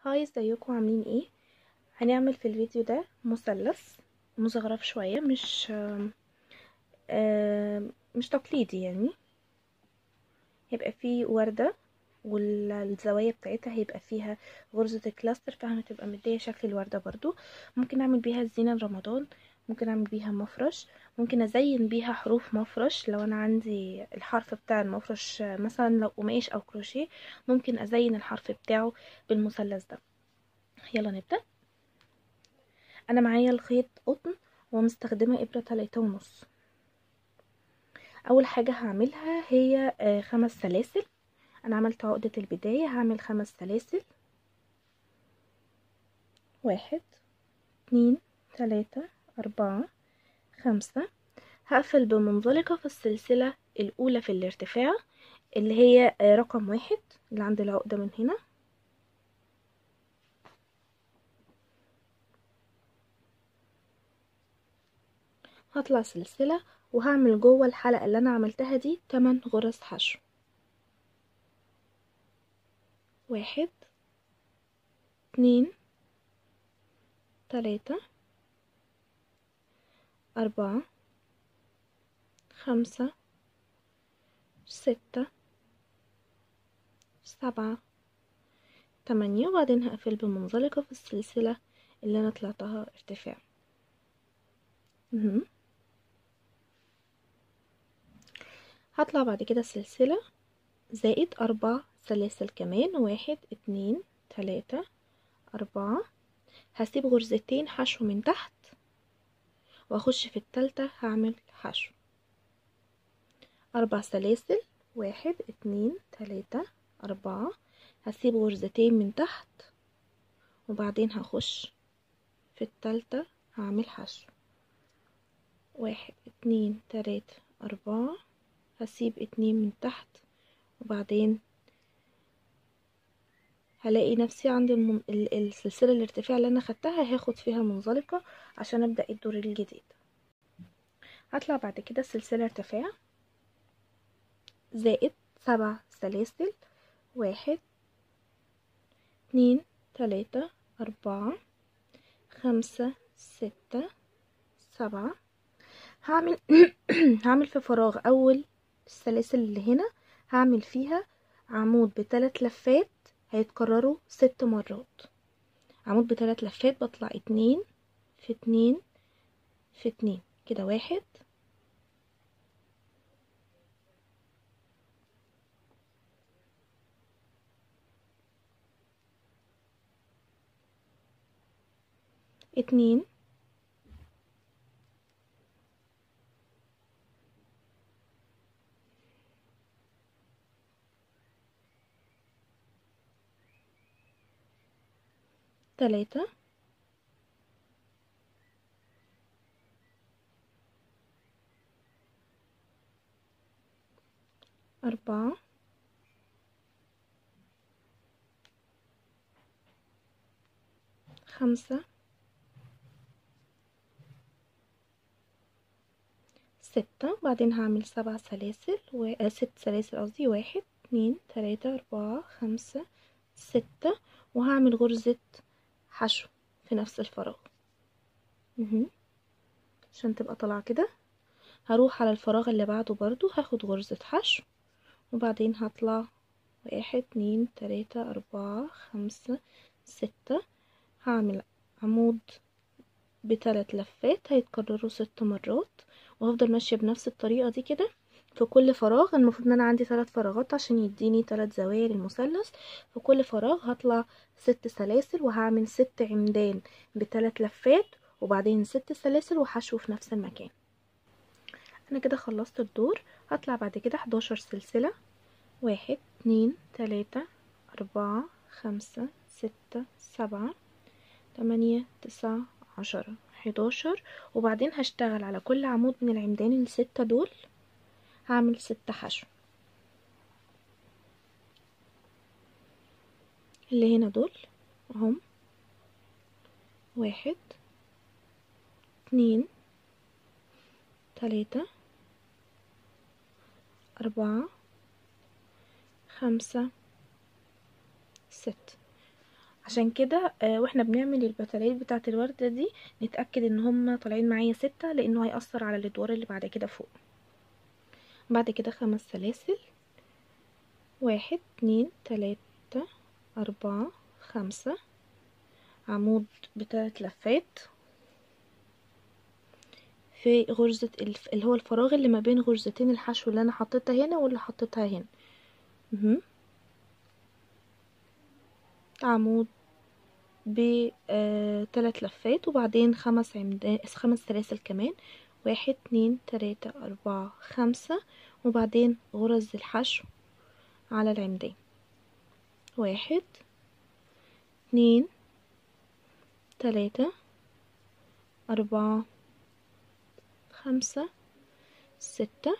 هاي ازيكم عاملين ايه هنعمل في الفيديو ده مثلث مزخرف شوية مش آم، آم، مش تقليدي يعني هيبقى فيه وردة والزوايا بتاعتها هيبقى فيها غرزة الكلاستر فهتبقى مدية شكل الوردة برضو ممكن اعمل بيها زينة لرمضان ممكن اعمل بيها مفرش ممكن ازين بيها حروف مفرش لو انا عندي الحرف بتاع المفرش آه، مثلا لو قماش او كروشيه ممكن ازين الحرف بتاعه بالمثلث ده يلا نبدأ انا معايا الخيط قطن ومستخدمة ابرة تلاتة ونص اول حاجة هعملها هي آه، خمس سلاسل انا عملت عقدة البداية هعمل خمس سلاسل واحد اتنين تلاتة اربعة خمسة هقفل بمنزلقة في السلسلة الاولى في الارتفاع اللي هي آه، رقم واحد اللي عند العقدة من هنا هطلع سلسلة وهعمل جوه الحلقة اللي انا عملتها دي 8 غرز حشو واحد اتنين تلاتة أربعة خمسة ستة سبعة تمانية وبعدين هقفل بمنزلقة في السلسلة اللي أنا طلعتها ارتفاع مهم. هطلع بعد كده سلسلة زائد أربع سلاسل كمان واحد اتنين تلاتة أربعة هسيب غرزتين حشو من تحت واخش في التالتة هعمل حشو أربع سلاسل واحد اتنين تلاتة أربعة هسيب غرزتين من تحت وبعدين هخش في التالتة هعمل حشو واحد اتنين تلاتة أربعة هسيب اتنين من تحت وبعدين هلاقي نفسي عند المن... ال- السلسلة الارتفاع اللي انا خدتها هاخد فيها منزلقة عشان ابدأ الدور الجديد هطلع بعد كده سلسلة ارتفاع زائد سبع سلاسل واحد اتنين تلاتة أربعة خمسة ستة سبعة هعمل هعمل في فراغ أول السلاسل اللي هنا هعمل فيها عمود بثلاث لفات هيتكرروا ست مرات عمود بثلاث لفات بطلع اتنين في اتنين في اتنين كده واحد اتنين تلاتة أربعة خمسة ستة بعدين هعمل سبع سلاسل و... آه، ست سلاسل قصدي واحد اتنين تلاتة أربعة خمسة ستة وهعمل غرزة حشو في نفس الفراغ مهم. عشان تبقى طالعة كده هروح على الفراغ اللي بعده برضو هاخد غرزة حشو وبعدين هطلع واحد اتنين تلاتة أربعة خمسة ستة هعمل عمود بثلاث لفات هيتكرروا ست مرات وهفضل ماشية بنفس الطريقة دي كده في كل فراغ المفروض ان انا عندي ثلاث فراغات عشان يديني ثلاث زوايا للمثلث في كل فراغ هطلع ست سلاسل وهعمل ست عمدان بثلاث لفات وبعدين ست سلاسل وحشو في نفس المكان انا كده خلصت الدور هطلع بعد كده 11 سلسلة واحد اتنين تلاتة أربعة خمسة ستة سبعة تمانية تسعة عشرة حداشر وبعدين هشتغل على كل عمود من العمدان الستة دول هعمل ستة حشو اللي هنا دول اهم واحد اتنين تلاتة أربعة خمسة ست عشان كده آه، واحنا بنعمل البتلات بتاعه الوردة دي نتأكد ان هما طالعين معايا ستة لانه هيأثر على الادوار اللي بعد كده فوق بعد كده خمس سلاسل واحد اتنين تلاتة اربعة خمسة عمود بتلات لفات في غرزة الف... اللي هو الفراغ اللي ما بين غرزتين الحشو اللي انا حطيتها هنا واللي حطيتها هنا مهم. عمود بثلاث لفات وبعدين خمس عمدان خمس سلاسل كمان واحد اتنين تلاتة اربعة خمسة وبعدين غرز الحشو على العمدان واحد اتنين تلاتة أربعة خمسة ستة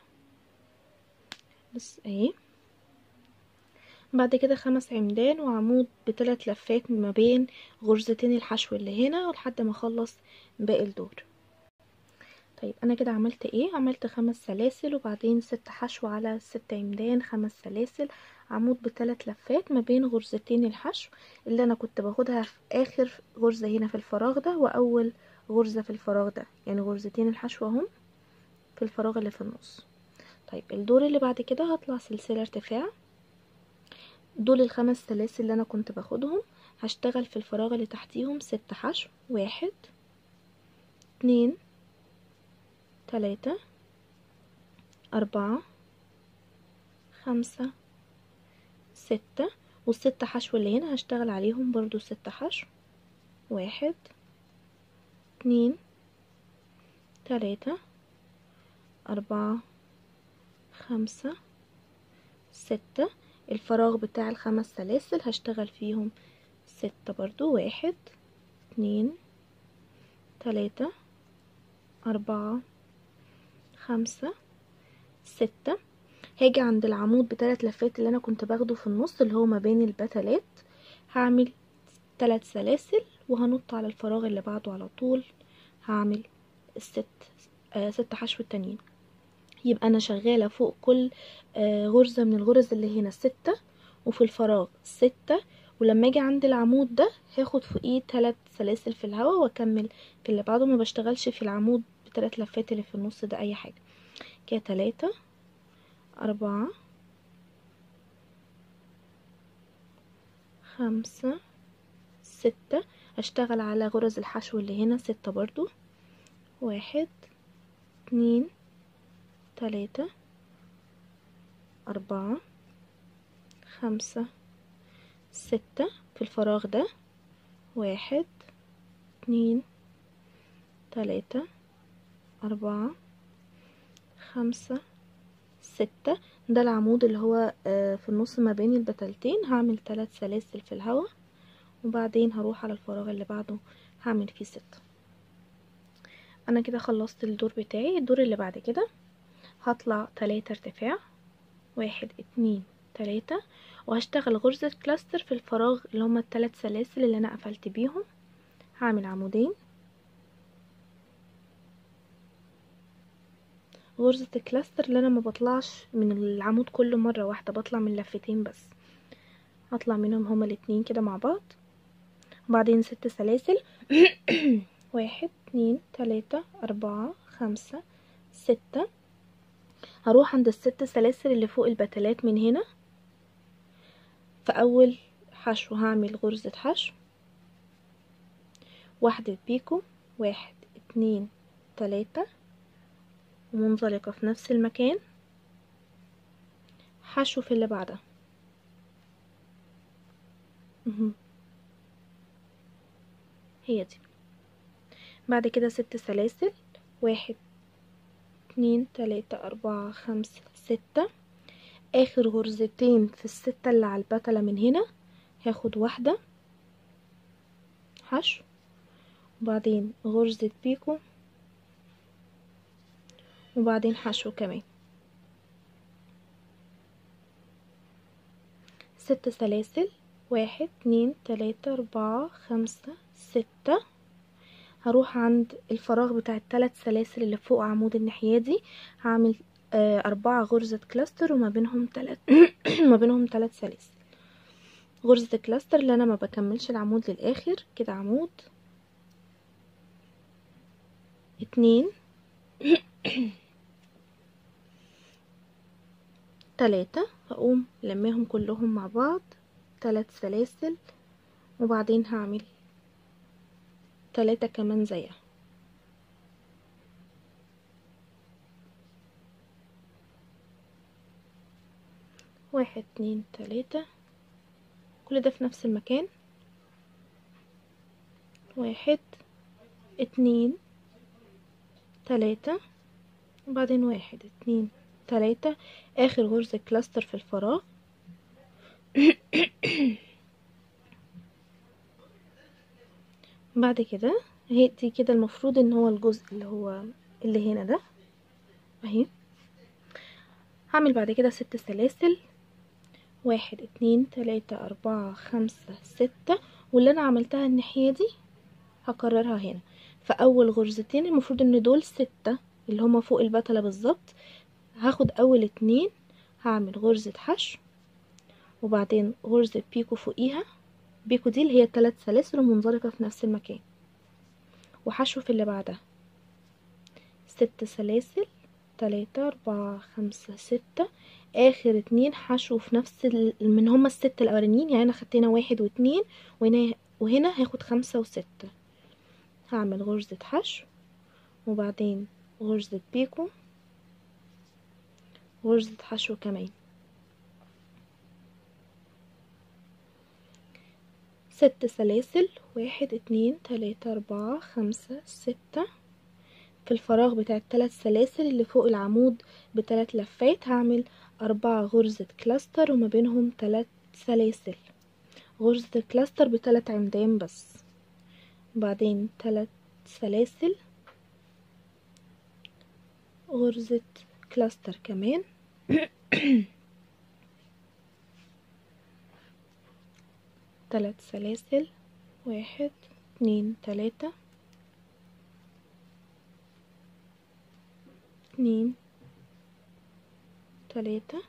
بس اهي بعد كده خمس عمدان وعمود بثلاث لفات ما بين غرزتين الحشو اللي هنا لحد ما اخلص باقي الدور طيب انا كده عملت ايه عملت خمس سلاسل وبعدين ست حشو على ست عمدان خمس سلاسل عمود بثلاث لفات ما بين غرزتين الحشو اللي انا كنت باخدها في اخر غرزة هنا في الفراغ ده واول غرزة في الفراغ ده يعني غرزتين الحشو اهم في الفراغ اللي في النص طيب الدور اللي بعد كده هطلع سلسلة ارتفاع دول الخمس سلاسل اللي انا كنت باخدهم هشتغل في الفراغ اللي تحتيهم ست حشو واحد اتنين تلاتة أربعة خمسة ستة والست حشو اللي هنا هشتغل عليهم برضو ست حشو واحد اتنين تلاتة أربعة خمسة ستة الفراغ بتاع الخمس سلاسل هشتغل فيهم ستة برضو واحد اتنين تلاتة أربعة خمسة ستة هاجي عند العمود بتلات لفات اللي انا كنت باخده في النص اللي هو ما بين البتلات هعمل تلات سلاسل وهنط على الفراغ اللي بعده على طول هعمل الست آه ست حشو التانيين يبقى انا شغالة فوق كل آه غرزة من الغرز اللي هنا ستة وفي الفراغ ستة ولما اجي عند العمود ده هاخد فوقيه تلات سلاسل في الهواء واكمل في اللي بعده ما بشتغلش في العمود بتلات لفات اللي في النص ده اي حاجة كده تلاتة أربعة خمسة ستة اشتغل على غرز الحشو اللي هنا ستة برضو واحد اتنين تلاتة أربعة خمسة ستة في الفراغ ده واحد اتنين تلاتة أربعة خمسة ستة ده العمود اللي هو في النص ما بين البتلتين هعمل ثلاث سلاسل في الهواء وبعدين هروح على الفراغ اللي بعده هعمل فيه ستة انا كده خلصت الدور بتاعي الدور اللي بعد كده هطلع تلاتة ارتفاع واحد اتنين تلاتة وهشتغل غرزة كلاستر في الفراغ اللي هما التلات سلاسل اللي انا قفلت بيهم هعمل عمودين غرزة الكلاستر اللي انا ما بطلعش من العمود كل مرة واحدة بطلع من لفتين بس هطلع منهم هما الاتنين كده مع بعض وبعدين ست سلاسل واحد اتنين تلاتة اربعة خمسة ستة هروح عند الست سلاسل اللي فوق البتلات من هنا في اول حشو هعمل غرزة حشو واحدة بيكو واحد اتنين تلاتة ومنزلقة في نفس المكان حشو في اللي بعدها هي دي بعد كده ست سلاسل واحد اتنين تلاتة اربعة خمسة ستة اخر غرزتين في الستة اللي على البتلة من هنا هاخد واحدة حشو وبعدين غرزة بيكو وبعدين حشو كمان ست سلاسل واحد اتنين تلاتة اربعة خمسة ستة هروح عند الفراغ بتاع التلات سلاسل اللي فوق عمود الناحية دي هعمل آه أربعة غرزة كلاستر وما بينهم تلات ما بينهم تلات سلاسل غرزة الكلاستر اللي انا ما بكملش العمود للاخر كده عمود اتنين تلاتة هقوم لماهم كلهم مع بعض تلات سلاسل وبعدين هعمل تلاتة كمان زيها واحد اتنين تلاتة كل ده في نفس المكان واحد اتنين تلاتة وبعدين واحد اتنين تلاتة اخر غرزة كلاستر في الفراغ بعد كده هي دي كده المفروض ان هو الجزء اللي هو اللي هنا ده اهي هعمل بعد كده ست سلاسل واحد اتنين تلاتة اربعة خمسة ستة واللي انا عملتها الناحية دي هكررها هنا فاول غرزتين المفروض ان دول ستة اللي هما فوق البتلة بالظبط هاخد اول اتنين هعمل غرزة حشو وبعدين غرزة بيكو فوقيها بيكو دي اللي هي التلات سلاسل منزلقة في نفس المكان وحشو في اللي بعدها ست سلاسل تلاتة اربعة خمسة ستة اخر اتنين حشو في نفس ال... من هما الست الاولانيين يعني انا خدت هنا واحد واتنين وهنا وهنا هاخد خمسة وستة هعمل غرزة حشو وبعدين غرزة بيكو غرزة حشو كمان ست سلاسل واحد اتنين تلاتة اربعة خمسة ستة في الفراغ بتاع التلات سلاسل اللي فوق العمود بتلات لفات هعمل أربعة غرزة كلاستر وما بينهم تلات سلاسل غرزة الكلاستر بتلات عمدان بس بعدين تلات سلاسل غرزة كلاستر كمان تلات سلاسل واحد اتنين تلاتة اتنين تلاتة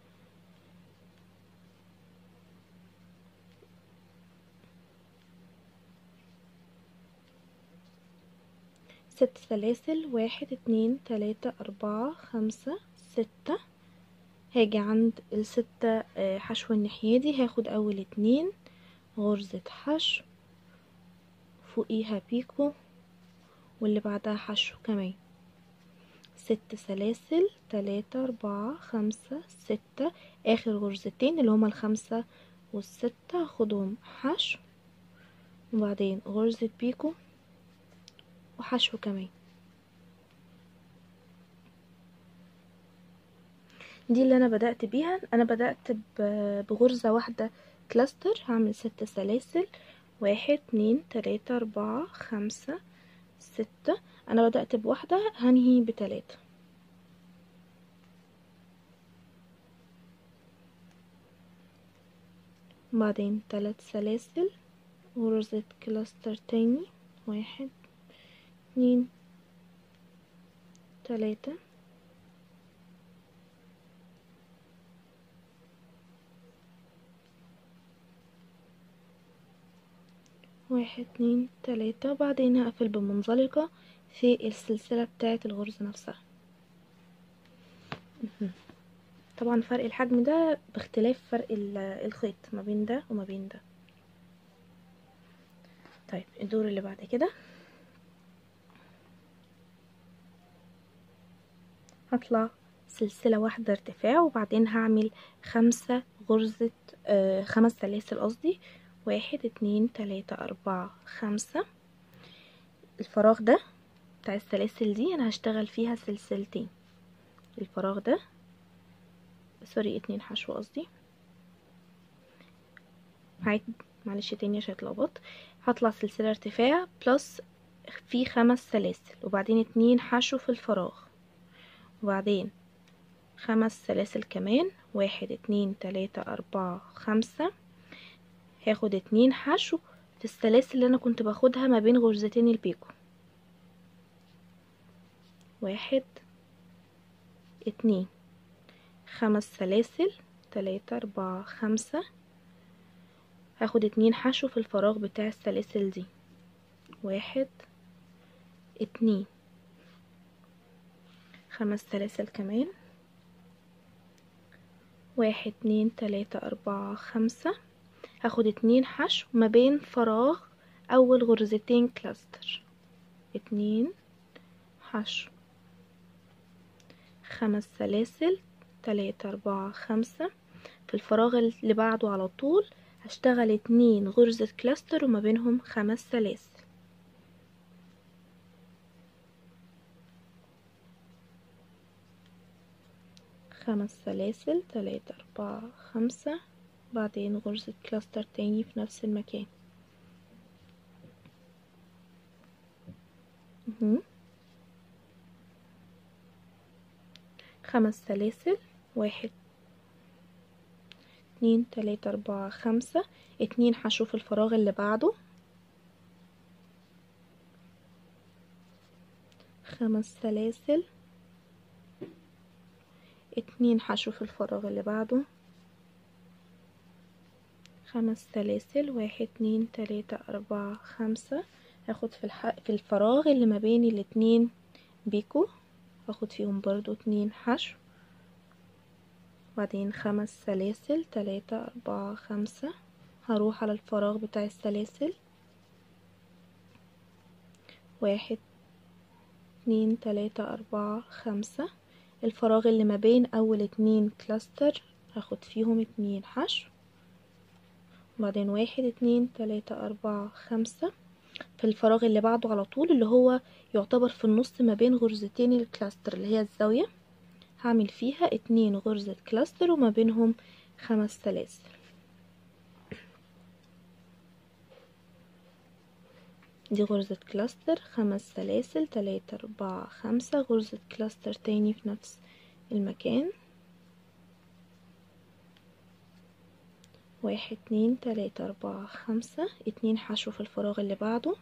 ست سلاسل واحد اتنين تلاتة اربعة خمسة ستة هاجي عند الستة حشو الناحية دي هاخد اول اتنين غرزة حشو فوقيها بيكو واللي بعدها حشو كمان ست سلاسل تلاتة اربعة خمسة ستة اخر غرزتين اللي هما الخمسة والستة هاخدهم حشو وبعدين غرزة بيكو وحشو كمان دي اللي انا بدأت بيها انا بدأت بغرزة واحدة كلاستر هعمل ست سلاسل واحد اتنين تلاتة اربعة خمسة ستة انا بدأت بواحدة هنهي بتلاتة بعدين تلات سلاسل غرزة كلاستر تاني واحد اتنين تلاتة واحد اتنين تلاتة وبعدين هقفل بمنزلقة في السلسلة بتاعة الغرزة نفسها طبعا فرق الحجم ده باختلاف فرق الخيط ما بين ده وما بين ده طيب الدور اللي بعد كده هطلع سلسلة واحدة ارتفاع وبعدين هعمل خمسة غرزة آه خمس سلاسل قصدي واحد اتنين تلاتة اربعة خمسة الفراغ ده بتاع السلاسل دي انا هشتغل فيها سلسلتين الفراغ ده سوري اتنين حشو قصدي هعيد معلش تاني عشان اتلخبطت هطلع سلسلة ارتفاع بلس في خمس سلاسل وبعدين اتنين حشو في الفراغ وبعدين خمس سلاسل كمان واحد اتنين تلاتة اربعة خمسة هاخد اتنين حشو في السلاسل اللي انا كنت باخدها ما بين غرزتين البيكو واحد اتنين خمس سلاسل تلاتة اربعة خمسة هاخد اتنين حشو في الفراغ بتاع السلاسل دي واحد اتنين خمس سلاسل كمان واحد اتنين تلاتة اربعة خمسة هاخد اتنين حشو ما بين فراغ اول غرزتين كلاستر اتنين حشو خمس سلاسل تلاتة اربعة خمسة في الفراغ اللي بعده على طول هشتغل اتنين غرزة كلاستر وما بينهم خمس سلاسل خمس سلاسل تلاتة اربعة خمسة بعدين غرزة كلاستر تاني في نفس المكان مهم. خمس سلاسل واحد اتنين تلاتة اربعة خمسة اتنين حشو في الفراغ اللي بعده خمس سلاسل اتنين حشو في الفراغ اللي بعده خمس سلاسل واحد اتنين تلاتة اربعة خمسة هاخد في, الح... في الفراغ اللي ما بين الاتنين بيكو هاخد فيهم برضو اتنين حشو بعدين خمس سلاسل تلاتة اربعة خمسة هروح على الفراغ بتاع السلاسل واحد اتنين تلاتة اربعة خمسة الفراغ اللي ما بين اول اتنين كلاستر هاخد فيهم اتنين حشو بعدين واحد اتنين تلاتة اربعة خمسة في الفراغ اللي بعده على طول اللي هو يعتبر في النص ما بين غرزتين الكلاستر اللي هي الزاوية هعمل فيها اتنين غرزة كلاستر وما بينهم خمس سلاسل دي غرزة كلاستر خمس سلاسل تلاتة اربعة خمسة غرزة كلاستر تاني في نفس المكان واحد اتنين تلاتة اربعة خمسة اتنين حشو في الفراغ اللي بعده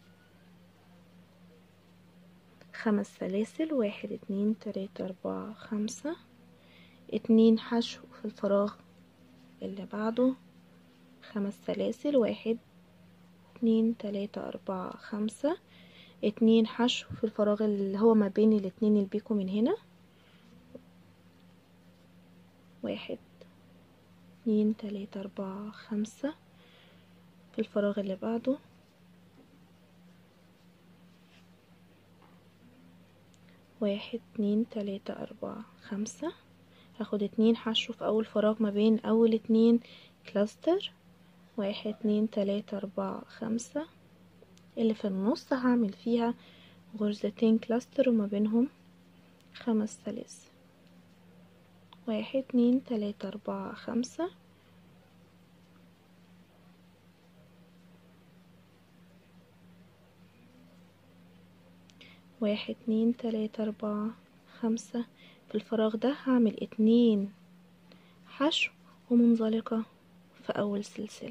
خمس سلاسل واحد اتنين تلاتة اربعة خمسة اتنين حشو في الفراغ اللي بعده خمس سلاسل واحد اتنين تلاتة اربعة خمسة اتنين حشو في الفراغ اللي هو ما بين الاتنين البيكو من هنا واحد اتنين تلاتة اربعة خمسة في الفراغ اللي بعده واحد اتنين تلاتة اربعة خمسة هاخد اتنين حشو في اول فراغ ما بين اول اتنين كلاستر واحد اتنين تلاتة اربعة خمسة اللي في النص هعمل فيها غرزتين كلاستر وما بينهم خمس سلاسل واحد اتنين تلاتة اربعة خمسة واحد اتنين تلاتة اربعة خمسة في الفراغ ده هعمل اتنين حشو ومنزلقة في اول سلسلة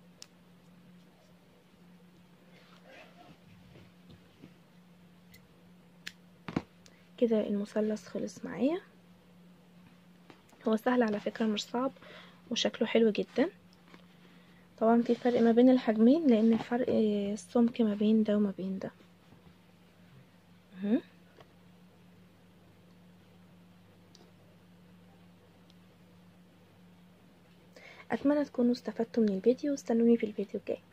كده المثلث خلص معايا هو سهل على فكرة مش صعب وشكله حلو جدا طبعا في فرق ما بين الحجمين لان الفرق السمك ما بين ده وما بين ده اتمنى تكونوا استفدتوا من الفيديو واستنوني في الفيديو الجاي